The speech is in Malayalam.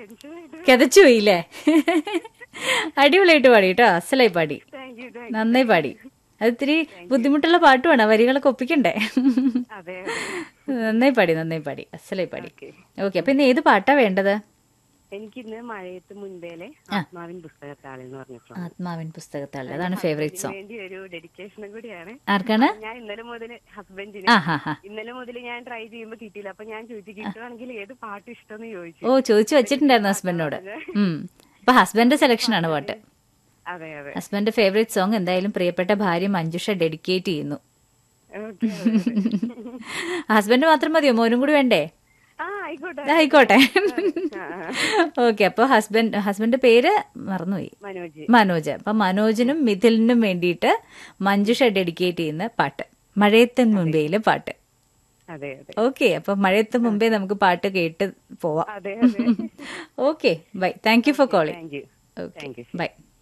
ടെൻഷനായിട്ട് കിതച്ചു പോയില്ലേ അടിപൊളിയായിട്ട് പാടി കേട്ടോ അസലായി പാടി താങ്ക് യു താങ്ക് നന്നായി പാടി അത് ഇത്തിരി ബുദ്ധിമുട്ടുള്ള പാട്ടുമാണ് വരികളൊക്കെ ഒപ്പിക്കണ്ടേ അതെ നന്നായി പാടി നന്നായി പാടി അസലായി പാടി ഓക്കെ ഓക്കെ അപ്പൊ ഇന്ന് ഏത് പാട്ടാ വേണ്ടത് എനിക്ക് ഇന്ന് മഴയത്ത് മുൻപേലെ ആത്മാവിൻ പുസ്തകത്താളിൽ എന്ന് പറഞ്ഞിട്ടുണ്ട് ആത്മാവിൻ പുസ്തകത്താളിൽ അതാണ് ഫേവറേറ്റ് ഇതിന് സോങ് വേണ്ടി ഒരു ഡെഡിക്കേഷനും കൂടിയാണ് ആർക്കാണ് ഞാൻ ഇന്നലെ മുതൽ ഹസ്ബൻഡിന് ആ ഹാ ഹാ ഇന്നലെ മുതൽ ഞാൻ ട്രൈ ചെയ്യുമ്പോൾ കിട്ടിയില്ല അപ്പൊ ഞാൻ ചോദിച്ചു കിട്ടുവാണെങ്കിൽ ഏത് പാട്ട് ഇഷ്ടമെന്ന് ചോദിച്ചു ഓ ചോദിച്ചു വെച്ചിട്ടുണ്ടായിരുന്നു ഹസ്ബൻഡിനോട് ഉം അപ്പൊ ഹസ്ബൻഡ് സെലക്ഷൻ ആണ് പാട്ട് അതെ അതെ ഹസ്ബൻഡ് ഫേവറേറ്റ് സോങ് എന്തായാലും പ്രിയപ്പെട്ട ഭാര്യ മഞ്ജുഷ ഡെഡിക്കേറ്റ് ചെയ്യുന്നു ഓക്കെ ഹസ്ബൻഡ് മാത്രം മതിയോ മോനും കൂടി വേണ്ടേ ആ ആയിക്കോട്ടെ ആയിക്കോട്ടെ ആ, ഓക്കെ അപ്പൊ ഹസ്ബൻഡ് ഹസ്ബൻഡ് പേര് മറന്നുപോയി മനോജ് മനോജ് അപ്പൊ മനോജിനും മിഥിലിനും വേണ്ടിയിട്ട് മഞ്ജുഷ ഡെഡിക്കേറ്റ് ചെയ്യുന്ന പാട്ട് മഴയത്തിന് മുമ്പേയിലെ പാട്ട് അതെ അതെ ഓക്കെ അപ്പൊ മഴയത്ത് മുമ്പേ നമുക്ക് പാട്ട് കേട്ട് പോവാം അതെ അതെ okay bye thank you for calling thank you okay thank you by